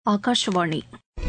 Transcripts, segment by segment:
ஆகாஷவாணி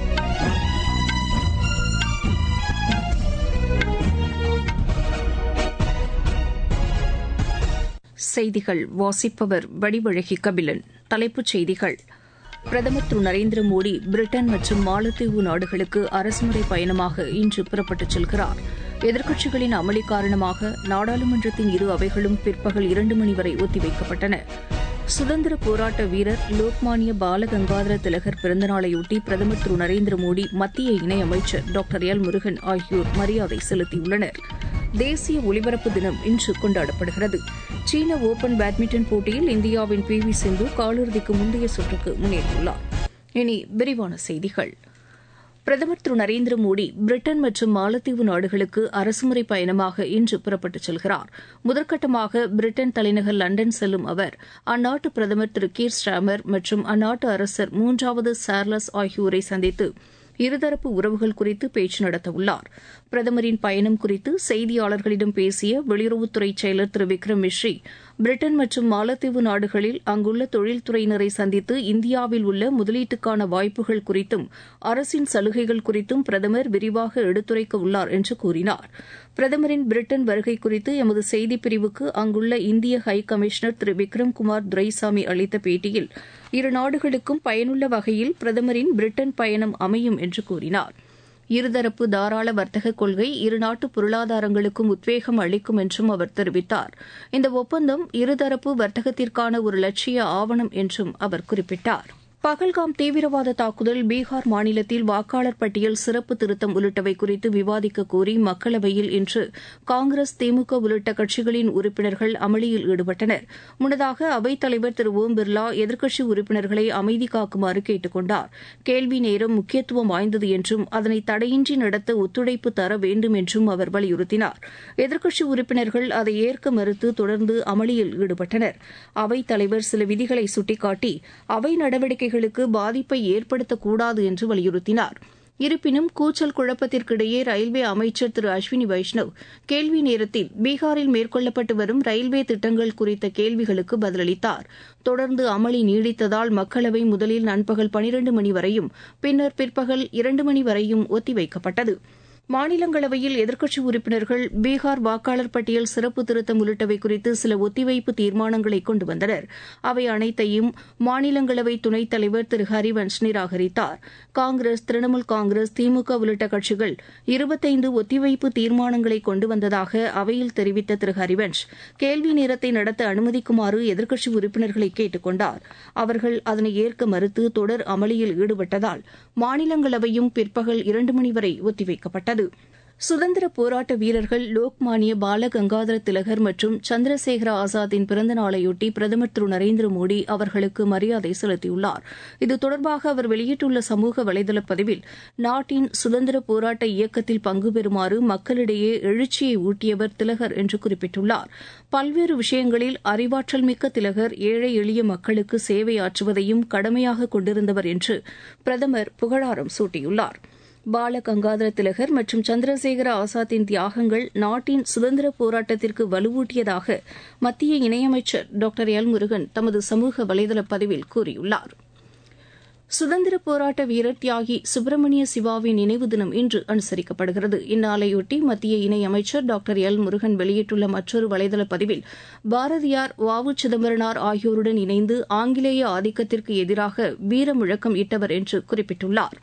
செய்திகள் வாசிப்பவர் வடிவழகி கபிலன் தலைப்புச் செய்திகள் பிரதமர் திரு நரேந்திர மோடி பிரிட்டன் மற்றும் மாலத்தீவு நாடுகளுக்கு அரசுமுறை பயணமாக இன்று புறப்பட்டுச் செல்கிறார் எதிர்க்கட்சிகளின் அமளி காரணமாக நாடாளுமன்றத்தின் இரு அவைகளும் பிற்பகல் இரண்டு மணி வரை ஒத்திவைக்கப்பட்டன சுதந்திர போராட்ட வீரர் லோக்மானிய பாலகங்காதர திலகர் பிறந்தநாளையொட்டி பிரதமர் திரு நரேந்திர மோடி மத்திய இணையமைச்சர் டாக்டர் எல் முருகன் ஆகியோர் மரியாதை செலுத்தியுள்ளனர் தேசிய ஒலிபரப்பு தினம் இன்று கொண்டாடப்படுகிறது சீன ஓபன் பேட்மிண்டன் போட்டியில் இந்தியாவின் பி வி சிந்து காலிறுதிக்கு முந்தைய சுற்றுக்கு முன்னேறியுள்ளார் இனி விரிவான செய்திகள் பிரதமர் திரு நரேந்திர மோடி பிரிட்டன் மற்றும் மாலத்தீவு நாடுகளுக்கு அரசுமுறை பயணமாக இன்று புறப்பட்டுச் செல்கிறார் முதற்கட்டமாக பிரிட்டன் தலைநகர் லண்டன் செல்லும் அவர் அந்நாட்டு பிரதமர் திரு கீர் ஸ்டாமர் மற்றும் அந்நாட்டு அரசர் மூன்றாவது சார்லஸ் ஆகியோரை சந்தித்து இருதரப்பு உறவுகள் குறித்து பேச்சு நடத்தவுள்ளார் பிரதமரின் பயணம் குறித்து செய்தியாளர்களிடம் பேசிய வெளியுறவுத்துறை செயலர் திரு விக்ரம் மிஸ்ரி பிரிட்டன் மற்றும் மாலத்தீவு நாடுகளில் அங்குள்ள தொழில்துறையினரை சந்தித்து இந்தியாவில் உள்ள முதலீட்டுக்கான வாய்ப்புகள் குறித்தும் அரசின் சலுகைகள் குறித்தும் பிரதமர் விரிவாக எடுத்துரைக்க உள்ளார் என்று கூறினார் பிரதமரின் பிரிட்டன் வருகை குறித்து எமது செய்திப்பிரிவுக்கு அங்குள்ள இந்திய ஹை கமிஷனர் திரு விக்ரம் குமார் துரைசாமி அளித்த பேட்டியில் இரு நாடுகளுக்கும் பயனுள்ள வகையில் பிரதமரின் பிரிட்டன் பயணம் அமையும் என்று கூறினார் இருதரப்பு தாராள வர்த்தக கொள்கை இருநாட்டு பொருளாதாரங்களுக்கும் உத்வேகம் அளிக்கும் என்றும் அவர் தெரிவித்தார் இந்த ஒப்பந்தம் இருதரப்பு வர்த்தகத்திற்கான ஒரு லட்சிய ஆவணம் என்றும் அவர் குறிப்பிட்டார் பகல்காம் தீவிரவாத தாக்குதல் பீகார் மாநிலத்தில் வாக்காளர் பட்டியல் சிறப்பு திருத்தம் உள்ளிட்டவை குறித்து விவாதிக்க கோரி மக்களவையில் இன்று காங்கிரஸ் திமுக உள்ளிட்ட கட்சிகளின் உறுப்பினர்கள் அமளியில் ஈடுபட்டனர் முன்னதாக அவைத்தலைவர் திரு ஓம் பிர்லா எதிர்க்கட்சி உறுப்பினர்களை அமைதி காக்குமாறு கேட்டுக் கொண்டார் கேள்வி நேரம் முக்கியத்துவம் வாய்ந்தது என்றும் அதனை தடையின்றி நடத்த ஒத்துழைப்பு தர வேண்டும் என்றும் அவர் வலியுறுத்தினார் எதிர்க்கட்சி உறுப்பினர்கள் அதை ஏற்க மறுத்து தொடர்ந்து அமளியில் ஈடுபட்டனர் அவைத்தலைவர் சில விதிகளை சுட்டிக்காட்டி அவை நடவடிக்கை நடவடிக்கைகளுக்கு பாதிப்பை ஏற்படுத்தக்கூடாது என்று வலியுறுத்தினார் இருப்பினும் கூச்சல் குழப்பத்திற்கிடையே ரயில்வே அமைச்சர் திரு அஸ்வினி வைஷ்ணவ் கேள்வி நேரத்தில் பீகாரில் மேற்கொள்ளப்பட்டு வரும் ரயில்வே திட்டங்கள் குறித்த கேள்விகளுக்கு பதிலளித்தார் தொடர்ந்து அமளி நீடித்ததால் மக்களவை முதலில் நண்பகல் பனிரண்டு மணி வரையும் பின்னர் பிற்பகல் இரண்டு மணி வரையும் ஒத்திவைக்கப்பட்டது மாநிலங்களவையில் எதிர்க்கட்சி உறுப்பினர்கள் பீகார் வாக்காளர் பட்டியல் சிறப்பு திருத்தம் உள்ளிட்டவை குறித்து சில ஒத்திவைப்பு தீர்மானங்களை கொண்டு வந்தனர் அவை அனைத்தையும் மாநிலங்களவை துணைத் தலைவர் திரு ஹரிவன்ஷ் நிராகரித்தார் காங்கிரஸ் திரிணாமுல் காங்கிரஸ் திமுக உள்ளிட்ட கட்சிகள் இருபத்தைந்து ஒத்திவைப்பு தீர்மானங்களை கொண்டு வந்ததாக அவையில் தெரிவித்த திரு ஹரிவன்ஷ் கேள்வி நேரத்தை நடத்த அனுமதிக்குமாறு எதிர்க்கட்சி உறுப்பினர்களை கேட்டுக் கொண்டார் அவர்கள் அதனை ஏற்க மறுத்து தொடர் அமளியில் ஈடுபட்டதால் மாநிலங்களவையும் பிற்பகல் இரண்டு மணி வரை ஒத்திவைக்கப்பட்டது சுதந்திர போராட்ட வீரர்கள் லோக்மானிய பால கங்காதர திலகர் மற்றும் சந்திரசேகர ஆசாத்தின் பிறந்த நாளையொட்டி பிரதமர் திரு நரேந்திர மோடி அவர்களுக்கு மரியாதை செலுத்தியுள்ளார் இது தொடர்பாக அவர் வெளியிட்டுள்ள சமூக வலைதள பதிவில் நாட்டின் சுதந்திர போராட்ட இயக்கத்தில் பங்கு பெறுமாறு மக்களிடையே எழுச்சியை ஊட்டியவர் திலகர் என்று குறிப்பிட்டுள்ளார் பல்வேறு விஷயங்களில் அறிவாற்றல் மிக்க திலகர் ஏழை எளிய மக்களுக்கு சேவையாற்றுவதையும் கடமையாக கொண்டிருந்தவர் என்று பிரதமர் புகழாரம் சூட்டியுள்ளார் பால கங்காதர திலகர் மற்றும் சந்திரசேகர ஆசாத்தின் தியாகங்கள் நாட்டின் சுதந்திர போராட்டத்திற்கு வலுவூட்டியதாக மத்திய இணையமைச்சர் டாக்டர் எல் முருகன் தமது சமூக வலைதள பதிவில் கூறியுள்ளார் சுதந்திர போராட்ட வீரர் தியாகி சுப்பிரமணிய சிவாவின் நினைவு தினம் இன்று அனுசரிக்கப்படுகிறது இந்நாளையொட்டி மத்திய இணையமைச்சர் டாக்டர் எல் முருகன் வெளியிட்டுள்ள மற்றொரு வலைதள பதிவில் பாரதியார் வ உ சிதம்பரனார் ஆகியோருடன் இணைந்து ஆங்கிலேய ஆதிக்கத்திற்கு எதிராக வீர முழக்கம் இட்டவர் என்று குறிப்பிட்டுள்ளாா்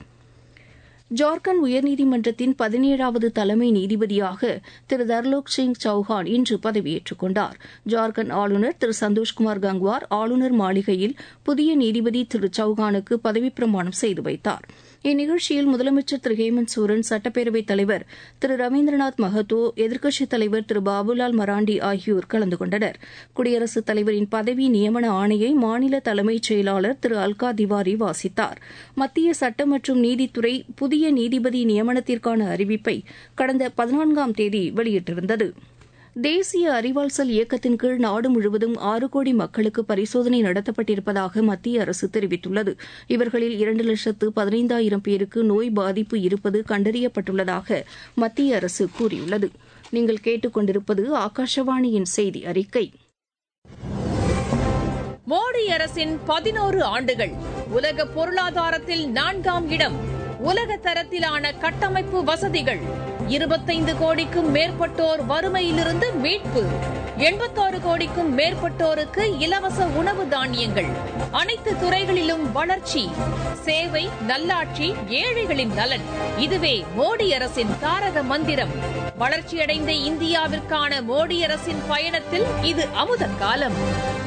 ஜார்க்கண்ட் உயர்நீதிமன்றத்தின் பதினேழாவது தலைமை நீதிபதியாக திரு தர்லோக் சிங் சௌஹான் இன்று பதவியேற்றுக் கொண்டார் ஜார்க்கண்ட் ஆளுநர் திரு சந்தோஷ்குமார் கங்குவார் ஆளுநர் மாளிகையில் புதிய நீதிபதி திரு சௌஹானுக்கு பதவிப்பிரமாணம் செய்து வைத்தார் இந்நிகழ்ச்சியில் முதலமைச்சர் திரு ஹேமந்த் சோரன் சட்டப்பேரவைத் தலைவர் திரு ரவீந்திரநாத் மஹத்தோ எதிர்க்கட்சித் தலைவர் திரு பாபுலால் மராண்டி ஆகியோர் கலந்து கொண்டனர் குடியரசுத் தலைவரின் பதவி நியமன ஆணையை மாநில தலைமைச் செயலாளர் திரு அல்கா திவாரி வாசித்தார் மத்திய சட்டம் மற்றும் நீதித்துறை புதிய நீதிபதி நியமனத்திற்கான அறிவிப்பை கடந்த பதினான்காம் தேதி வெளியிட்டிருந்தது தேசிய அறிவாள்சல் இயக்கத்தின் கீழ் நாடு முழுவதும் ஆறு கோடி மக்களுக்கு பரிசோதனை நடத்தப்பட்டிருப்பதாக மத்திய அரசு தெரிவித்துள்ளது இவர்களில் இரண்டு லட்சத்து பதினைந்தாயிரம் பேருக்கு நோய் பாதிப்பு இருப்பது கண்டறியப்பட்டுள்ளதாக மத்திய அரசு கூறியுள்ளது நீங்கள் கேட்டுக்கொண்டிருப்பது ஆகாஷவாணியின் செய்தி அறிக்கை மோடி அரசின் பதினோரு ஆண்டுகள் உலக பொருளாதாரத்தில் நான்காம் இடம் உலக தரத்திலான கட்டமைப்பு வசதிகள் இருபத்தைந்து கோடிக்கும் மேற்பட்டோர் வறுமையிலிருந்து மீட்பு எண்பத்தாறு கோடிக்கும் மேற்பட்டோருக்கு இலவச உணவு தானியங்கள் அனைத்து துறைகளிலும் வளர்ச்சி சேவை நல்லாட்சி ஏழைகளின் நலன் இதுவே மோடி அரசின் தாரக மந்திரம் வளர்ச்சியடைந்த இந்தியாவிற்கான மோடி அரசின் பயணத்தில் இது அமுத காலம்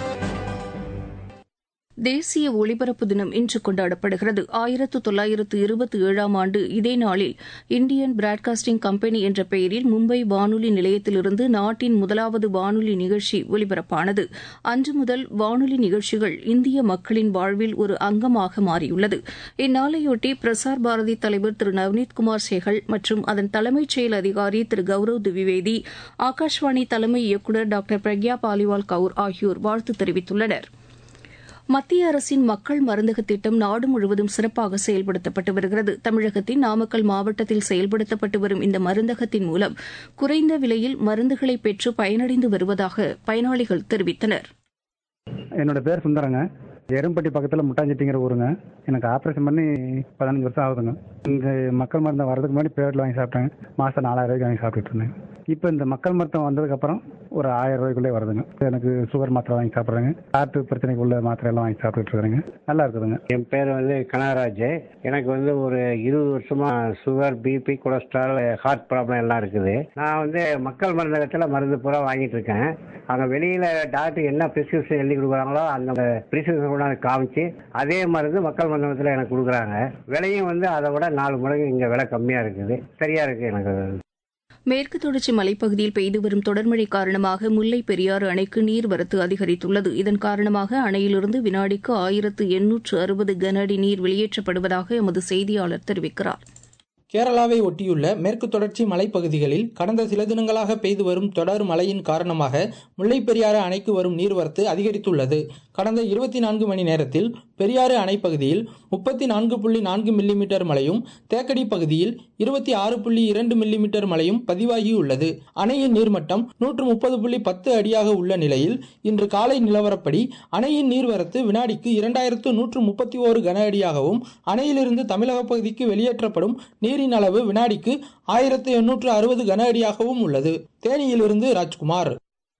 தேசிய ஒலிபரப்பு தினம் இன்று கொண்டாடப்படுகிறது ஆயிரத்து தொள்ளாயிரத்து இருபத்தி ஏழாம் ஆண்டு இதே நாளில் இந்தியன் பிராட்காஸ்டிங் கம்பெனி என்ற பெயரில் மும்பை வானொலி நிலையத்திலிருந்து நாட்டின் முதலாவது வானொலி நிகழ்ச்சி ஒலிபரப்பானது அன்று முதல் வானொலி நிகழ்ச்சிகள் இந்திய மக்களின் வாழ்வில் ஒரு அங்கமாக மாறியுள்ளது இந்நாளையொட்டி பிரசார் பாரதி தலைவர் திரு நவ்னீத்குமார் சேகல் மற்றும் அதன் தலைமைச் செயல் அதிகாரி திரு கௌரவ் திவிவேதி ஆகாஷ்வாணி தலைமை இயக்குநர் டாக்டர் பிரக்யா பாலிவால் கவுர் ஆகியோர் வாழ்த்து தெரிவித்துள்ளனா் மத்திய அரசின் மக்கள் மருந்தக திட்டம் நாடு முழுவதும் சிறப்பாக செயல்படுத்தப்பட்டு வருகிறது தமிழகத்தின் நாமக்கல் மாவட்டத்தில் செயல்படுத்தப்பட்டு வரும் இந்த மருந்தகத்தின் மூலம் குறைந்த விலையில் மருந்துகளை பெற்று பயனடைந்து வருவதாக பயனாளிகள் தெரிவித்தனர் என்னோட பேர் சுந்தரங்க எரும்பட்டி பக்கத்தில் முட்டாஞ்சிட்டிங்கிற ஊருங்க எனக்கு ஆப்ரேஷன் பண்ணி பதினஞ்சு வருஷம் ஆகுதுங்க இந்த மக்கள் மருந்தம் வரதுக்கு முன்னாடி பேரில் வாங்கி சாப்பிட்டேங்க மாதம் நாலாயிரம் ரூபாய்க்கு வாங்கி சாப்பிட்டுட்டு இருந்தேன் இப்போ இந்த மக்கள் மருத்துவம் வந்ததுக்கப்புறம் ஒரு ஆயிரம் ரூபாய்க்குள்ளே வருதுங்க எனக்கு சுகர் மாத்திரை வாங்கி சாப்பிட்றேங்க ஹார்ட் பிரச்சனைக்கு உள்ள மாத்திரை எல்லாம் வாங்கி சாப்பிட்டுட்டு இருக்கிறேங்க நல்லா இருக்குதுங்க என் பேர் வந்து கனகராஜ் எனக்கு வந்து ஒரு இருபது வருஷமா sugar BP cholesterol heart problem எல்லாம் இருக்குது நான் வந்து மக்கள் மருந்தகத்தில் மருந்து பூரா வாங்கிட்டு இருக்கேன் அங்கே வெளியில் டாக்டர் என்ன ப்ரிஸ்கிரிப்ஷன் எழுதி கொடுக்குறாங்களோ அந்த ப்ரிஸ்கிரிப்ஷன் கூட எனக்கு காமிச்சு அதே மருந்து மக்கள் மருந்தகத்தில் எனக்கு கொடுக்குறாங்க விலையும் வந்து அதை விட நாலு மடங்கு இங்கே விலை கம்மியாக இருக்குது சரியாக இருக்குது எனக்கு மேற்கு தொடர்ச்சி மலைப்பகுதியில் பெய்து வரும் தொடர்மழை காரணமாக முல்லை பெரியாறு அணைக்கு நீர்வரத்து அதிகரித்துள்ளது இதன் காரணமாக அணையிலிருந்து வினாடிக்கு ஆயிரத்து எண்ணூற்று அறுபது கன அடி நீர் வெளியேற்றப்படுவதாக எமது செய்தியாளர் தெரிவிக்கிறார் கேரளாவை ஒட்டியுள்ள மேற்கு தொடர்ச்சி மலைப்பகுதிகளில் கடந்த சில தினங்களாக பெய்து வரும் தொடர் மழையின் காரணமாக முல்லைப் பெரியாறு அணைக்கு வரும் நீர்வரத்து அதிகரித்துள்ளது கடந்த இருபத்தி நான்கு மணி நேரத்தில் பெரியாறு அணை பகுதியில் முப்பத்தி நான்கு புள்ளி நான்கு மில்லிமீட்டர் மழையும் தேக்கடி பகுதியில் இருபத்தி ஆறு புள்ளி இரண்டு மில்லிமீட்டர் மழையும் பதிவாகியுள்ளது அணையின் நீர்மட்டம் நூற்று முப்பது புள்ளி பத்து அடியாக உள்ள நிலையில் இன்று காலை நிலவரப்படி அணையின் நீர்வரத்து வினாடிக்கு இரண்டாயிரத்து நூற்று முப்பத்தி ஓரு கன அடியாகவும் அணையிலிருந்து தமிழக பகுதிக்கு வெளியேற்றப்படும் நீரின் அளவு வினாடிக்கு ஆயிரத்து எண்ணூற்று அறுபது கன அடியாகவும் உள்ளது தேனியிலிருந்து ராஜ்குமார்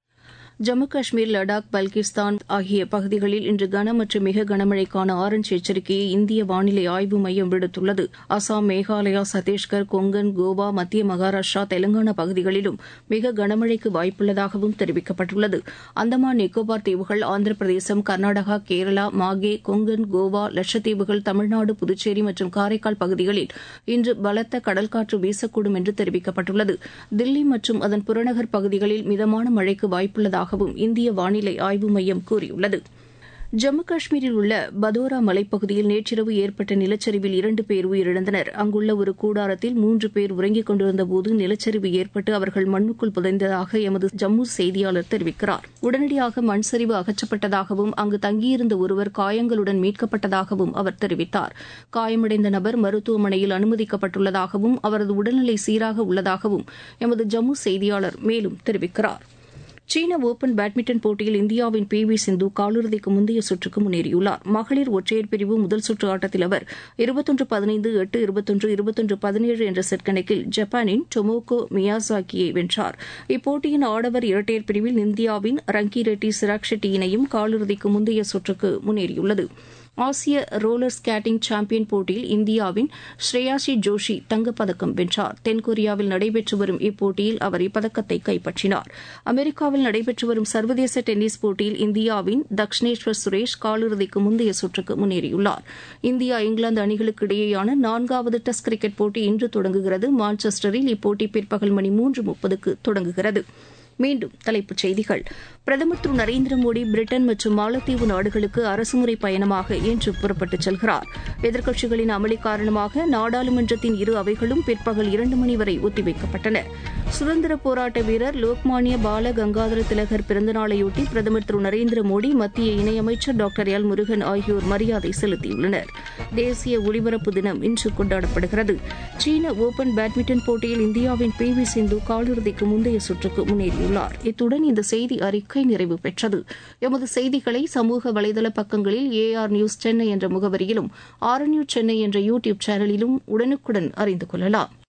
ஜம்மு காஷ்மீர் லடாக் பல்கிஸ்தான் ஆகிய பகுதிகளில் இன்று கன மற்றும் மிக கனமழைக்கான ஆரஞ்ச் எச்சரிக்கையை இந்திய வானிலை ஆய்வு மையம் விடுத்துள்ளது அசாம் மேகாலயா சத்தீஸ்கர் கொங்கன் கோவா மத்திய மகாராஷ்டிரா தெலங்கானா பகுதிகளிலும் மிக கனமழைக்கு வாய்ப்புள்ளதாகவும் தெரிவிக்கப்பட்டுள்ளது அந்தமான் நிக்கோபார் தீவுகள் ஆந்திர பிரதேசம் கர்நாடகா கேரளா மாகே கொங்கன் கோவா லட்சத்தீவுகள் தமிழ்நாடு புதுச்சேரி மற்றும் காரைக்கால் பகுதிகளில் இன்று பலத்த கடல்காற்று வீசக்கூடும் என்று தெரிவிக்கப்பட்டுள்ளது தில்லி மற்றும் அதன் புறநகர் பகுதிகளில் மிதமான மழைக்கு வாய்ப்புள்ளதாக உள்ளதாகவும் இந்திய வானிலை ஆய்வு மையம் கூறியுள்ளது ஜம்மு காஷ்மீரில் உள்ள பதோரா மலைப்பகுதியில் நேற்றிரவு ஏற்பட்ட நிலச்சரிவில் இரண்டு பேர் உயிரிழந்தனர் அங்குள்ள ஒரு கூடாரத்தில் மூன்று பேர் உறங்கிக் கொண்டிருந்தபோது நிலச்சரிவு ஏற்பட்டு அவர்கள் மண்ணுக்குள் புதைந்ததாக எமது ஜம்மு செய்தியாளர் தெரிவிக்கிறார் உடனடியாக மண் சரிவு அகற்றப்பட்டதாகவும் அங்கு தங்கியிருந்த ஒருவர் காயங்களுடன் மீட்கப்பட்டதாகவும் அவர் தெரிவித்தார் காயமடைந்த நபர் மருத்துவமனையில் அனுமதிக்கப்பட்டுள்ளதாகவும் அவரது உடல்நிலை சீராக உள்ளதாகவும் எமது ஜம்மு செய்தியாளர் மேலும் தெரிவிக்கிறார் சீன ஓபன் பேட்மிண்டன் போட்டியில் இந்தியாவின் பி வி சிந்து காலிறுதிக்கு முந்தைய சுற்றுக்கு முன்னேறியுள்ளார் மகளிர் ஒற்றையர் பிரிவு முதல் சுற்று ஆட்டத்தில் அவர் இருபத்தொன்று பதினைந்து எட்டு இருபத்தொன்று இருபத்தொன்று பதினேழு என்ற செட் கணக்கில் ஜப்பானின் டொமோகோ மியாசாக்கியை வென்றார் இப்போட்டியின் ஆடவர் இரட்டையர் பிரிவில் இந்தியாவின் ரங்கி ரெட்டி சிராக் ஷெட்டி இணையும் காலிறுதிக்கு முந்தைய சுற்றுக்கு முன்னேறியுள்ளது ஆசிய ரோலர் ஸ்கேட்டிங் சாம்பியன் போட்டியில் இந்தியாவின் ஸ்ரேயாஷி ஜோஷி தங்கப்பதக்கம் வென்றார் தென்கொரியாவில் நடைபெற்று வரும் இப்போட்டியில் அவர் இப்பதக்கத்தை கைப்பற்றினார் அமெரிக்காவில் நடைபெற்று வரும் சர்வதேச டென்னிஸ் போட்டியில் இந்தியாவின் தக்ஷனேஸ்வர் சுரேஷ் காலிறுதிக்கு முந்தைய சுற்றுக்கு முன்னேறியுள்ளார் இந்தியா இங்கிலாந்து அணிகளுக்கு இடையேயான நான்காவது டெஸ்ட் கிரிக்கெட் போட்டி இன்று தொடங்குகிறது மான்செஸ்டரில் இப்போட்டி பிற்பகல் மணி மூன்று முப்பதுக்கு தொடங்குகிறது மீண்டும் தலைப்புச் செய்திகள் பிரதமர் திரு நரேந்திர மோடி பிரிட்டன் மற்றும் மாலத்தீவு நாடுகளுக்கு அரசுமுறை பயணமாக இன்று புறப்பட்டுச் செல்கிறார் எதிர்க்கட்சிகளின் அமளி காரணமாக நாடாளுமன்றத்தின் இரு அவைகளும் பிற்பகல் இரண்டு மணி வரை ஒத்திவைக்கப்பட்டன சுதந்திர போராட்ட வீரர் லோக்மானிய பால கங்காதர திலகர் பிறந்தநாளையொட்டி பிரதமர் திரு நரேந்திர மோடி மத்திய இணையமைச்சர் டாக்டர் எல் முருகன் ஆகியோர் மரியாதை செலுத்தியுள்ளனர் தேசிய ஒலிபரப்பு தினம் இன்று கொண்டாடப்படுகிறது சீன ஓபன் பேட்மிண்டன் போட்டியில் இந்தியாவின் பி வி சிந்து காலிறுதிக்கு முந்தைய சுற்றுக்கு முன்னேறியுள்ளார் கூறியுள்ளார் இத்துடன் இந்த செய்தி அறிக்கை நிறைவு பெற்றது எமது செய்திகளை சமூக வலைதள பக்கங்களில் ஏஆர் நியூஸ் சென்னை என்ற முகவரியிலும் ஆர் நியூஸ் சென்னை என்ற யூ டியூப் சேனலிலும் உடனுக்குடன் அறிந்து கொள்ளலாம்